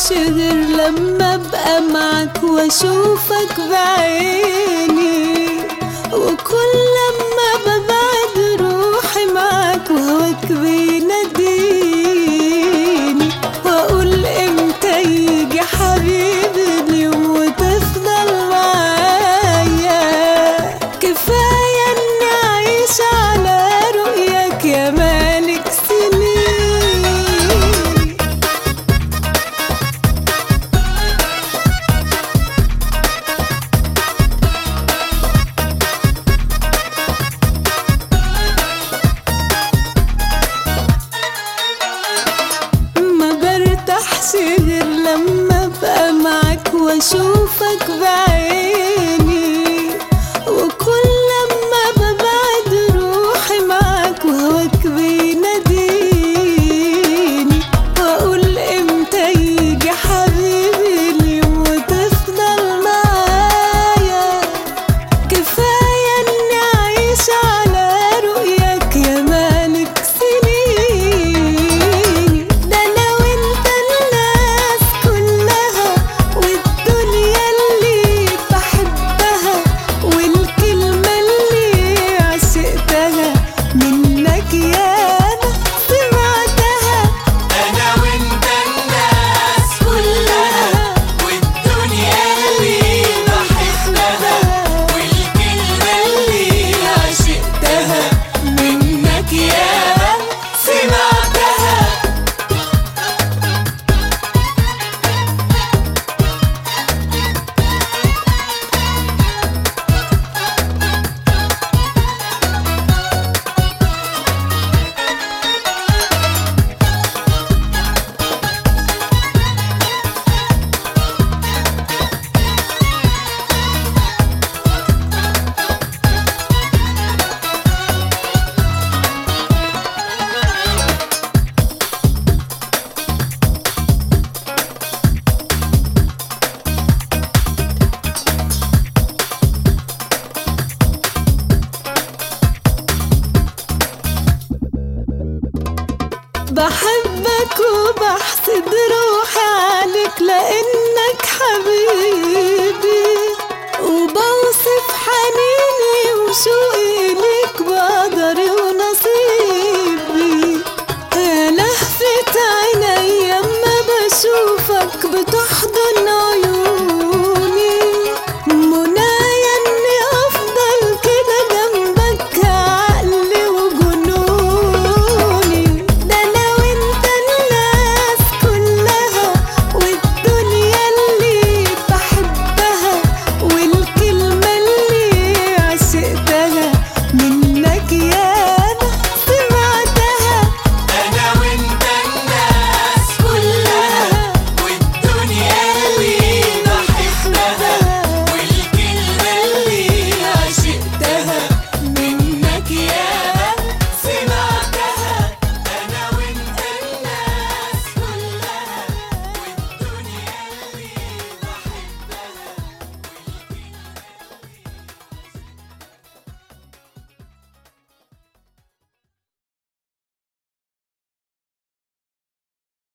برتاحش غير لما ابقى معاك واشوفك بعيني وكل لما ببعد روحي معاك وهواك بيناديني واقول امتى يجي حبيبي اليوم وتفضل معايا كفايه اني اعيش على رؤياك يا مالك سنين ما برتاحش غير لما ابقى معاك واشوفك بعيني وكل لما ببعد روحي معاك وهواك بيناديني واقول امتى يجي حبيبي اليوم وتفضل معايا كفايه اني اعيش على رؤياك يا مالك سنين ده انا وانت الناس كلها والدنيا اللي بحبها والكلمه اللي عشقتها منك ياما سمعتها انا وانت الناس كلها والدنيا اللي بحبها والكلمة اللي عشقتها منك ياما سمعتها بحبك وبحسد روحي عليك لانك حبيبي